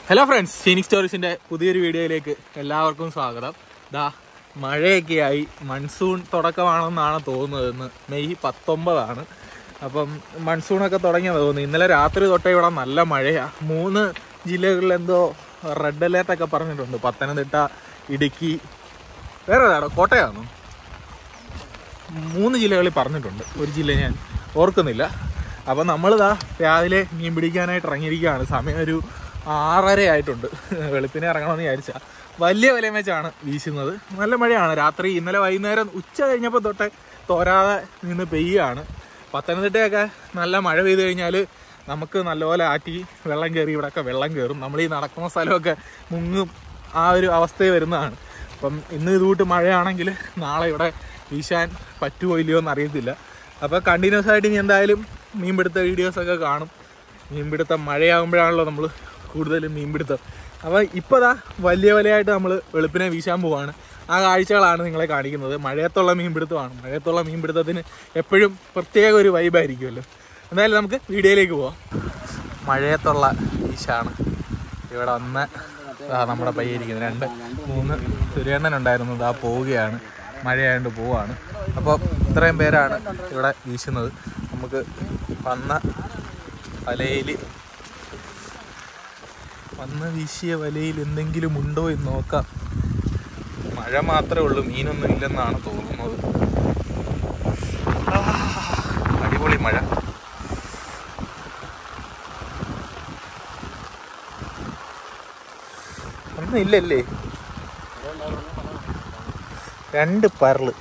Hello friends Phoenix സ്റ്റോറീസിന്റെ പുതിയൊരു വീഡിയോയിലേക്ക് എല്ലാവർക്കും സ്വാഗതം ദാ മഴയൊക്കെയായി മൺസൂൺ തുടക്കമാണെന്നാണ് തോന്നുന്നത് ഇന്ന് മെയ് പത്തൊമ്പതാണ് അപ്പം മൺസൂണൊക്കെ തുടങ്ങിയത് തോന്നുന്നു ഇന്നലെ രാത്രി തൊട്ടേ ഇവിടെ നല്ല മഴയാ മൂന്ന് ജില്ലകളിൽ എന്തോ റെഡ് അലേർട്ട് ഒക്കെ പറഞ്ഞിട്ടുണ്ട് പത്തനംതിട്ട ഇടുക്കി വേറെ എവിടെയാണോ കോട്ടയാണോ മൂന്ന് ജില്ലകളിൽ പറഞ്ഞിട്ടുണ്ട് ഒരു ജില്ല ഞാൻ ഓർക്കുന്നില്ല അപ്പം നമ്മളിതാ രാവിലെ മീൻ പിടിക്കാനായിട്ട് ഇറങ്ങിയിരിക്കുകയാണ് സമയം ഒരു ആറര ആയിട്ടുണ്ട് വെളുപ്പിനെ ഇറങ്ങണമെന്ന് വിചാരിച്ച വലിയ വിലയും വെച്ചാണ് വീശുന്നത് നല്ല മഴയാണ് രാത്രി ഇന്നലെ വൈകുന്നേരം ഉച്ച കഴിഞ്ഞപ്പോൾ തൊട്ടേ തോരാതെ നിന്ന് പെയ്യുകയാണ് പത്തനംതിട്ടയൊക്കെ നല്ല മഴ പെയ്തു കഴിഞ്ഞാൽ നമുക്ക് നല്ലപോലെ ആറ്റി വെള്ളം കയറി ഇവിടെയൊക്കെ വെള്ളം കയറും നമ്മൾ ഈ നടക്കുന്ന സ്ഥലമൊക്കെ മുങ്ങും ആ ഒരു അവസ്ഥയിൽ വരുന്നതാണ് അപ്പം ഇന്ന് ഇതുകൂട്ട് മഴയാണെങ്കിൽ നാളെ ഇവിടെ വീശാൻ പറ്റുമോ ഇല്ലയോ എന്ന് അറിയത്തില്ല അപ്പോൾ കണ്ടിന്യൂസ് ആയിട്ട് ഇനി എന്തായാലും മീൻപിടുത്ത വീഡിയോസൊക്കെ കാണും മീൻപിടുത്തം മഴയാകുമ്പോഴാണല്ലോ നമ്മൾ കൂടുതലും മീൻപിടുത്തം അപ്പോൾ ഇപ്പോൾ ദാ വലിയ വലയായിട്ട് നമ്മൾ വെളുപ്പിനെ വീശാൻ പോവാണ് ആ കാഴ്ചകളാണ് നിങ്ങളെ കാണിക്കുന്നത് മഴയത്തുള്ള മീൻപിടുത്തമാണ് മഴയത്തുള്ള മീൻപിടുത്തത്തിന് എപ്പോഴും പ്രത്യേക ഒരു വൈബായിരിക്കുമല്ലോ എന്തായാലും നമുക്ക് വീഡിയോയിലേക്ക് പോവാം മഴയത്തുള്ള വീശാണ് ഇവിടെ ഒന്ന് ആ നമ്മുടെ പയ്യിരിക്കുന്നത് രണ്ട് മൂന്ന് സുരേണ്ണൻ ഉണ്ടായിരുന്നു ഇതാ പോവുകയാണ് മഴയായതുകൊണ്ട് പോവാണ് അപ്പോൾ ഇത്രയും പേരാണ് ഇവിടെ വീശുന്നത് നമുക്ക് വന്ന വലയിൽ വന്ന് വീശിയ വലയിൽ എന്തെങ്കിലും ഉണ്ടോ എന്ന് നോക്കാം മഴ മാത്രമേ ഉള്ളൂ മീനൊന്നും ഇല്ലെന്നാണ് തോന്നുന്നത് ആ, അടിപൊളി മഴ ഒന്നും ഇല്ലല്ലേ രണ്ട് പരല്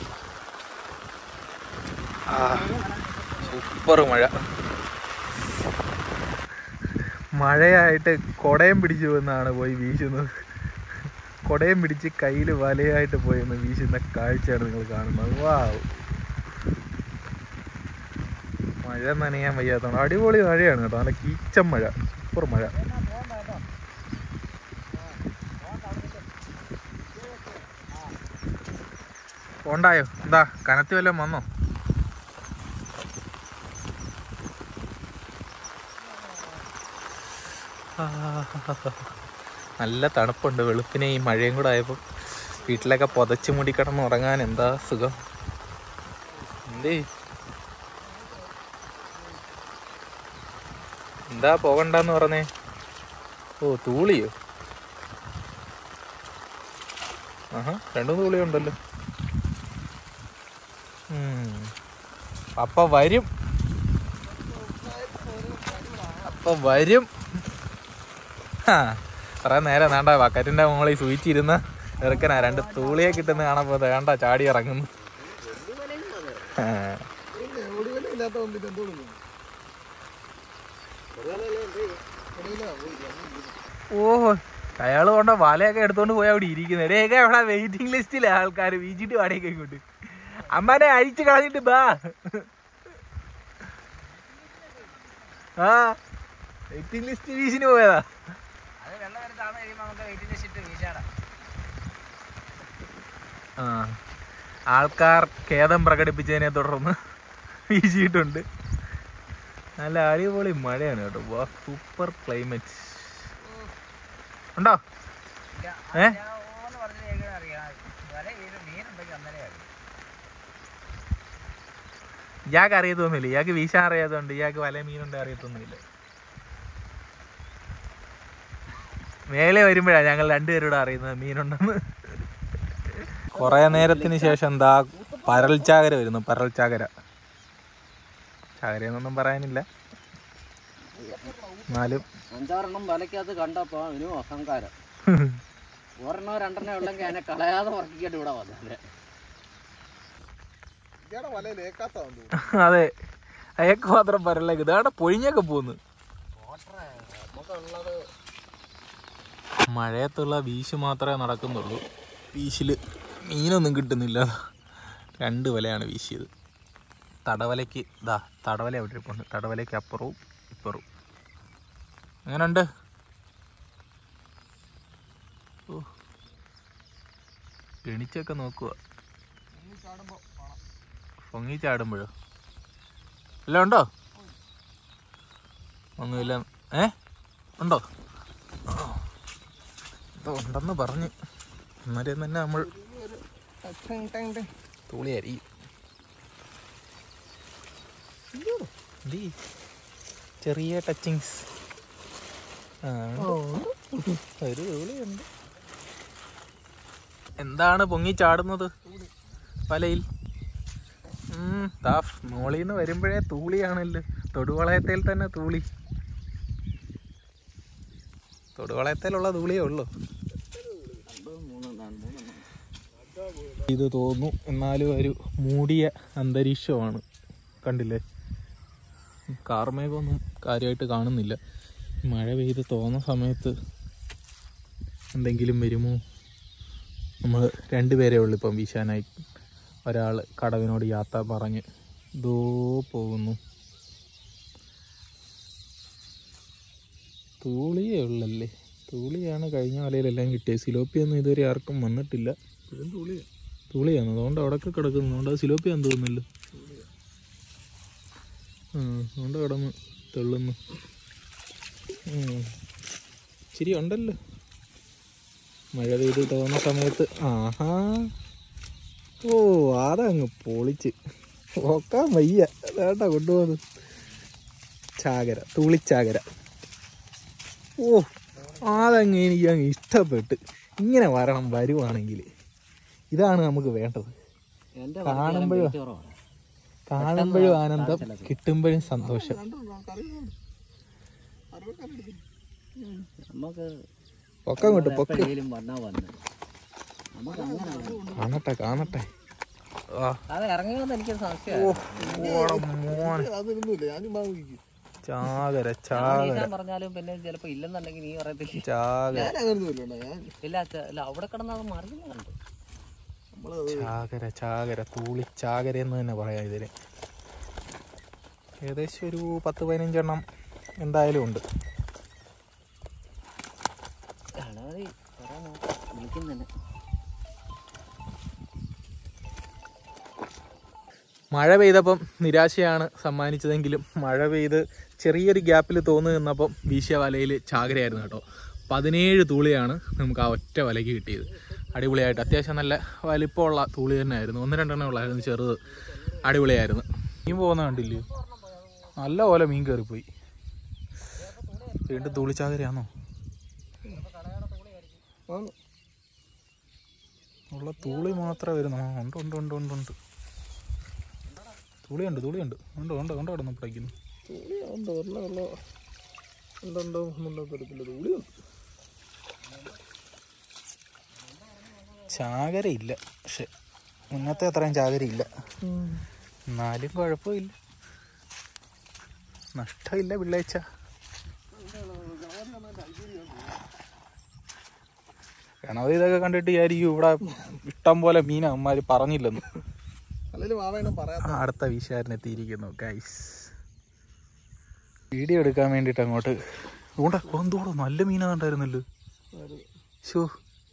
ആ സൂപ്പർ മഴ മഴയായിട്ട് കൊടയം പിടിച്ചു വന്നാണ് പോയി വീശുന്നത് കൊടയം പിടിച്ച് കയ്യിൽ വലയായിട്ട് പോയി ഒന്ന് വീശുന്ന കാഴ്ചയാണ് നിങ്ങൾ കാണുന്നത് വാവ് മഴ നനയാൻ വയ്യാത്തതാണ് അടിപൊളി മഴയാണ് കേട്ടോ നല്ല കീച്ചം മഴ സൂപ്പർ മഴ ഉണ്ടായോ എന്താ കനത്തി വല്ലതും വന്നോ ആ, നല്ല തണുപ്പുണ്ട് വെളുപ്പിനെ ഈ മഴയും കൂടെ ആയപ്പോൾ വീട്ടിലൊക്കെ പുതച്ച് മൂടി കിടന്ന് ഉറങ്ങാൻ എന്താ സുഖം എന്തേ എന്താ പോകണ്ടെന്ന് പറഞ്ഞേ ഓ തൂളിയോ ആഹാ രണ്ടും തൂളിയുണ്ടല്ലോ ഉം. അപ്പൊ വരും അപ്പൊ വരും ഹാ, കുറെ നേരം വേണ്ട ബക്കറ്റിന്റെ മുകളിൽ സൂചിച്ച് ഇരുന്ന് ഇറക്കനാ രണ്ട് തൂളിയെ കിട്ടുന്ന കാണാൻ വേണ്ട ചാടി ഇറങ്ങുന്നു ആ. ഓ അയാള് കൊണ്ട വലയൊക്കെ എടുത്തോണ്ട് പോയി അവിടെ ഇരിക്കുന്നത് എടേക്കെ അവിടെ വെയിറ്റിംഗ് ലിസ്റ്റിലെ ആൾക്കാർ വീച്ചിട്ട് വാടകയൊക്കെ ഇങ്ങോട്ട് അമ്മനെ അഴിച്ച് കളഞ്ഞിട്ട് ബാ ആ വെയിറ്റിംഗ് ലിസ്റ്റ് വീശിന് പോയതാ ആ ആൾക്കാർ ഖേദം പ്രകടിപ്പിച്ചതിനെ തുടർന്ന് വീശിയിട്ടുണ്ട് നല്ല അടിപൊളി മഴയാണ് കേട്ടോ വാ സൂപ്പർ ക്ലൈമറ്റ് ഉണ്ടോ ഏ ഇയാൾക്ക് അറിയത്തൊന്നുമില്ല ഇയാൾക്ക് വീശാൻ അറിയാത്തതുകൊണ്ട് ഇയാൾക്ക് വല മീനുണ്ട് അറിയത്തൊന്നുമില്ല മേലെ വരുമ്പോഴാണ് ഞങ്ങൾ രണ്ടുപേരോട് അറിയുന്നത് മീനുണ്ടെന്ന് കുറെ നേരത്തിന് ശേഷം എന്താ പരൽ ചാകര വരുന്നു പരൽ ചാകര ചാകരയെന്നൊന്നും പറയാനില്ല എന്നാലും അഞ്ചാറെണ്ണം വലക്കകത്ത് കണ്ടപ്പോ അവനും അഹങ്കാരം ഒരെണ്ണോ രണ്ടെണ്ണോ ഉള്ളെങ്കിൽ അതിനെ കളയാതെ ഉറക്കിയിട്ട് ഇവിടെ വന്നെ അതെ അയക്ക് മാത്രം പരലേക്ക് ഇതാടെ പൊഴിഞ്ഞൊക്കെ പോന്ന് മഴയത്തുള്ള വീശ് മാത്രമേ നടക്കുന്നുള്ളൂ വീശില് മീനൊന്നും കിട്ടുന്നില്ല രണ്ട് വലയാണ് വീശിയത് തടവലയ്ക്ക് ഇതാ തടവല അവിടെ ഇരിപ്പുണ്ട് തടവലയ്ക്ക് അപ്പുറവും ഇപ്പുറവും എങ്ങനെയുണ്ട് ഓ എണിച്ചൊക്കെ നോക്കുക പൊങ്ങി ചാടുമ്പോഴോ വല്ലതും ഉണ്ടോ ഒന്നുമില്ല ഏ ഉണ്ടോ ആ എന്തോ ഉണ്ടെന്ന് പറഞ്ഞ് അന്നേരം തന്നെ നമ്മൾ തൂളിയായിരിക്കും ദീ, ചെറിയ ടച്ചിങ്സ് ആ ഒരു തൂളിയുണ്ട് എന്താണ് പൊങ്ങി ചാടുന്നത് വലയിൽ ഉം, ദാ മോളിൽ നിന്ന് വരുമ്പോഴേ തൂളിയാണല്ലോ തൊടുവളയത്തിൽ തന്നെ തൂളി തൊടുവളയത്തിലുള്ള തൂളിയേ ഉള്ളൂ ഇത് തോന്നുന്നു എന്നാലും ഒരു മൂടിയ അന്തരീക്ഷമാണ് കണ്ടില്ലേ കാർമേഘമൊന്നും കാര്യമായിട്ട് കാണുന്നില്ല മഴ പെയ്ത് തോന്നുന്ന സമയത്ത് എന്തെങ്കിലും വരുമോ നമ്മൾ രണ്ടുപേരേ ഉള്ളൂ ഇപ്പം വീശാനായി ഒരാൾ കടവിനോട് യാത്ര പറഞ്ഞ് ദോ പോകുന്നു തൂളിയേ ഉള്ളല്ലേ തൂളിയാണ് കഴിഞ്ഞ വലയിലെല്ലാം കിട്ടിയത് സിലോപ്പിയൊന്നും ഇതുവരെ ആർക്കും വന്നിട്ടില്ല തൂളിയാണ് അതുകൊണ്ട് അവിടെയൊക്കെ കിടക്കുന്നു അതുകൊണ്ട് അത് സിലോപ്പിയാന്ന് തോന്നുന്നല്ലോ ആ അതുകൊണ്ട് കിടന്ന് തെള്ളുന്നു ഉം. ഇച്ചിരി ഉണ്ടല്ലോ മഴ പെയ്ത് തോന്നുന്ന സമയത്ത് ആഹാ ഓ അതങ്ങ് പൊളിച്ച് നോക്കാൻ വയ്യ വേണ്ട കൊണ്ടുപോകുന്നു ചാകര തുളിച്ചാകര ഓ അതങ്ങ് എനിക്ക് അങ്ങ് ഇഷ്ടപ്പെട്ട് ഇങ്ങനെ വരണം വരുവാണെങ്കിൽ ഇതാണ് നമുക്ക് വേണ്ടത് എന്റെ കാണുമ്പോഴും weight കുറവാണ്. കാണുമ്പോഴും ആനന്ദം കിട്ടുമ്പോഴും സന്തോഷം നമുക്ക് പൊക്കം കിട്ടും പൊക്കം എപ്പോഴേലും വന്നാ വന്ന് നമുക്ക് അങ്ങനെ കാണട്ടെ കാണട്ടെ ആ അത് ഇറങ്ങിയെന്ന് എനിക്ക് സംശയം ഓടെ മോനെ ചാകര ചാകര പറഞ്ഞാലും പിന്നെ ചിലപ്പോ ഇല്ലെന്നുണ്ടെങ്കിൽ നീ പറയത്തില്ല ചാകര ഇല്ല ച- ഇല്ല അവിടെ കിടന്ന് അത് മറിയുന്നുണ്ട് ചാകര ചാകര തൂളി ചാകര എന്ന് തന്നെ പറയാം ഇതിന് ഏകദേശം ഒരു പത്ത് പതിനഞ്ചെണ്ണം എന്തായാലും ഉണ്ട് ഗണപതി കുറെ നോക്കാം വിളിക്കുന്നുണ്ട് മഴ പെയ്തപ്പം നിരാശയാണ് സമ്മാനിച്ചതെങ്കിലും മഴ പെയ്ത് ചെറിയൊരു ഗ്യാപ്പിൽ തോന്നു നിന്നപ്പം വീശിയ വലയിൽ ചാകരയായിരുന്നു കേട്ടോ പതിനേഴ് തൂളിയാണ് നമുക്ക് ആ ഒറ്റ വലയ്ക്ക് കിട്ടിയത് അടിപൊളിയായിട്ട് അത്യാവശ്യം നല്ല വലിപ്പമുള്ള തൂളി തന്നെയായിരുന്നു ഒന്ന് രണ്ടെണ്ണം ഉള്ളായിരുന്നു ചെറുത് അടിപൊളിയായിരുന്നു മീൻ പോകുന്ന കണ്ടില്ലയോ നല്ല പോലെ മീൻ കയറിപ്പോയി വീണ്ടും തൂളിച്ചാകരയാണോ ഉള്ള തൂളി മാത്രമേ വരുന്നു ആ, ഉണ്ട് ഉണ്ട് ഉണ്ട് ഉണ്ട് ഉണ്ട് തുളിയുണ്ട് തുളിയുണ്ട് ഉണ്ട് ഉണ്ട് ഉണ്ട് അവിടെ പഠിക്കുന്നു ചാകരയില്ല പക്ഷെ മുന്നത്തെ അത്രയും ചാകരയില്ല എന്നാലും കുഴപ്പമില്ല നഷ്ടമില്ല പിള്ളേച്ച ഗണപതി ഇതൊക്കെ കണ്ടിട്ട് വിചാരിക്കും ഇവിടെ ഇഷ്ടം പോലെ മീൻ അമ്മമാര് പറഞ്ഞില്ലെന്ന് ആ, അടുത്ത വീശുകാരൻ എത്തിയിരിക്കുന്നു ഗൈസ് വീഡിയോ എടുക്കാൻ വേണ്ടിട്ട് അങ്ങോട്ട് ഊണ്ട എന്തോടോ നല്ല മീനാ കണ്ടായിരുന്നല്ലോ ഷോ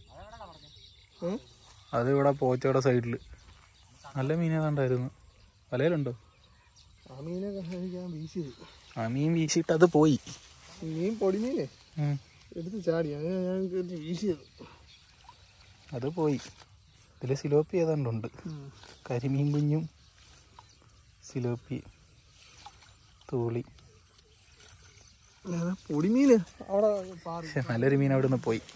അത് ഇവിടെ പോച്ചയുടെ സൈഡില് നല്ല മീനാ കണ്ടായിരുന്നു വലയിലുണ്ടോ ആ മീനൊക്കെ എനിക്ക് ഞാൻ വീശിയത് ആ മീൻ വീശിയിട്ട് അത് പോയി മീൻ പൊടിമീനെ ഉം. എടുത്ത് ചാടി അങ്ങനെ ഞാൻ കയറ്റി വീശിയത് അത് പോയി ഇതിൽ സിലോപ്പി ഏതാണ്ടുണ്ട് കരിമീൻ കുഞ്ഞും സിലോപ്പി തൂളി ഞാൻ പൊടിമീന് അവിടെ പാറി പക്ഷെ നല്ലൊരു മീൻ അവിടെ നിന്ന് പോയി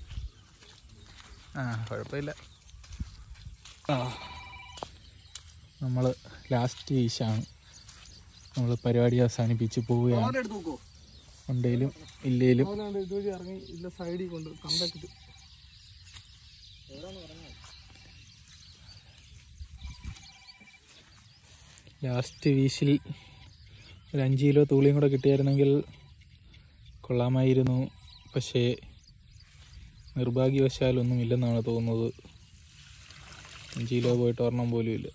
ആ കുഴപ്പമില്ല ആ നമ്മൾ ലാസ്റ്റ് വീശാണ് നമ്മൾ പരിപാടി അവസാനിപ്പിച്ച് പോവുകയാണ് അവിടെ എടുത്ത് നോക്കോ ഉണ്ടേലും ഇല്ലേലും അതുകൊണ്ട് ഇതുവഴി ഇറങ്ങി ഇല്ല സൈഡിൽ കൊണ്ട് കമ്പക്കിട്ട് ലാസ്റ്റ് വീശിൽ ഒരു അഞ്ച് കിലോ തൂളിയും കൂടെ കിട്ടിയായിരുന്നെങ്കിൽ കൊള്ളാമായിരുന്നു പക്ഷേ നിർഭാഗ്യവശാൽ ഒന്നും ഇല്ലെന്നാണ് തോന്നുന്നത് അഞ്ച് കിലോ പോയിട്ട് ഒരെണ്ണം പോലും ഇല്ല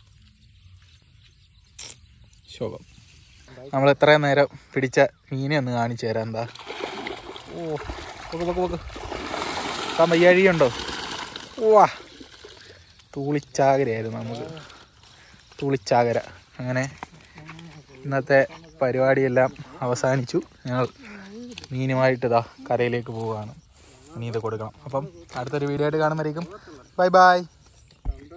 ശോകം നമ്മൾ എത്രയും നേരം പിടിച്ച മീനെ ഒന്ന് കാണിച്ചു തരാം എന്താ ഓ പൊക്ക് പൊക്ക് പൊക്ക് താൻ വയ്യാഴിയുണ്ടോ വാ തൂളിച്ചാകരയായിരുന്നു നമുക്ക് തുളിച്ചാകര അങ്ങനെ ഇന്നത്തെ പരിപാടിയെല്ലാം അവസാനിച്ചു ഞങ്ങൾ മീനുമായിട്ട് ഇതാ കരയിലേക്ക് പോവുകയാണ് ഇനി ഇത് കൊടുക്കണം അപ്പം അടുത്തൊരു വീഡിയോ ആയിട്ട് കാണുമ്പോഴേക്കും ബൈ ബൈ